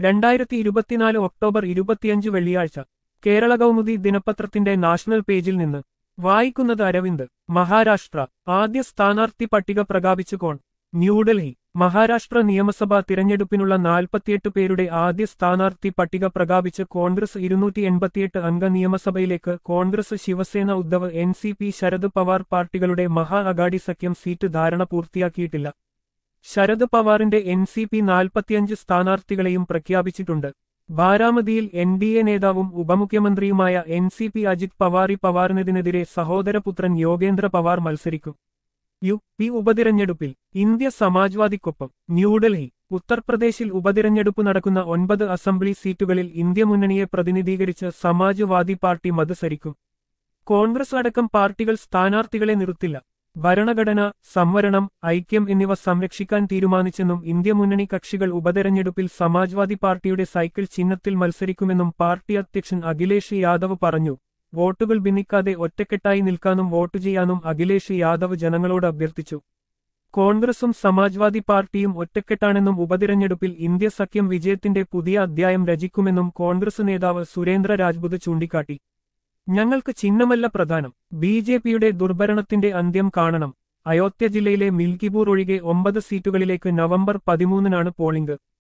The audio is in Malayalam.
രണ്ടായിരത്തി ഇരുപത്തിനാല് ഒക്ടോബർ ഇരുപത്തിയഞ്ച് വെള്ളിയാഴ്ച കേരള കൗമുദി ദിനപത്രത്തിന്റെ നാഷണൽ പേജിൽ നിന്ന് വായിക്കുന്നത് അരവിന്ദ് മഹാരാഷ്ട്ര ആദ്യ സ്ഥാനാർത്ഥി പട്ടിക പ്രഖ്യാപിച്ചു കോൺ ന്യൂഡൽഹി മഹാരാഷ്ട്ര നിയമസഭാ തിരഞ്ഞെടുപ്പിനുള്ള നാൽപ്പത്തിയെട്ട് പേരുടെ ആദ്യ സ്ഥാനാർത്ഥി പട്ടിക പ്രഖ്യാപിച്ച് കോൺഗ്രസ് ഇരുന്നൂറ്റി എൺപത്തിയെട്ട് അംഗ നിയമസഭയിലേക്ക് Congress Shiv Sena Uddhav N C P Sharad Pawar പാർട്ടികളുടെ മഹാ അഗാഡി സഖ്യം സീറ്റ് ധാരണ പൂർത്തിയാക്കിയിട്ടില്ല ശരത് പവാറിന്റെ എൻ സി പി നാൽപ്പത്തിയഞ്ച് സ്ഥാനാർത്ഥികളെയും പ്രഖ്യാപിച്ചിട്ടുണ്ട് ബാരാമതിയിൽ എൻ ഡി എ നേതാവും ഉപമുഖ്യമന്ത്രിയുമായ എൻ സി പി അജിത് പവാറി പവാറിനെതിനെതിരെ സഹോദരപുത്രൻ യോഗേന്ദ്ര പവാർ മത്സരിക്കും യു പി ഉപതിരഞ്ഞെടുപ്പിൽ ഇന്ത്യ സമാജ്വാദിക്കൊപ്പം ന്യൂഡൽഹി ഉത്തർപ്രദേശിൽ ഉപതിരഞ്ഞെടുപ്പ് നടക്കുന്ന ഒൻപത് അസംബ്ലി സീറ്റുകളിൽ ഇന്ത്യ മുന്നണിയെ പ്രതിനിധീകരിച്ച് സമാജ്വാദി പാർട്ടി മത്സരിക്കും കോൺഗ്രസ് അടക്കം പാർട്ടികൾ സ്ഥാനാർത്ഥികളെ നിർത്തില്ല ഭരണഘടന സംവരണം ഐക്യം എന്നിവ സംരക്ഷിക്കാൻ തീരുമാനിച്ചെന്നും ഇന്ത്യ മുന്നണി കക്ഷികൾ ഉപതെരഞ്ഞെടുപ്പിൽ സമാജ്വാദി പാർട്ടിയുടെ സൈക്കിൾ ചിഹ്നത്തിൽ മത്സരിക്കുമെന്നും പാർട്ടി അധ്യക്ഷൻ അഖിലേഷ് യാദവ് പറഞ്ഞു വോട്ടുകൾ ഭിന്നിക്കാതെ ഒറ്റക്കെട്ടായി നിൽക്കാനും വോട്ട് ചെയ്യാനും അഖിലേഷ് യാദവ് ജനങ്ങളോട് അഭ്യർത്ഥിച്ചു കോൺഗ്രസും സമാജ്വാദി പാർട്ടിയും ഒറ്റക്കെട്ടാണെന്നും ഉപതിരഞ്ഞെടുപ്പിൽ ഇന്ത്യ സഖ്യം വിജയത്തിന്റെ പുതിയ അധ്യായം രചിക്കുമെന്നും കോൺഗ്രസ് നേതാവ് സുരേന്ദ്ര രാജ്പുത് ചൂണ്ടിക്കാട്ടി ഞങ്ങൾക്ക് ചിഹ്നമല്ല പ്രധാനം ബി ജെ പിയുടെ ദുർഭരണത്തിന്റെ അന്ത്യം കാണണം അയോധ്യ ജില്ലയിലെ മിൽക്കിപൂർ ഒഴികെ ഒമ്പത് സീറ്റുകളിലേക്ക് നവംബർ പതിമൂന്നിനാണ് പോളിംഗ്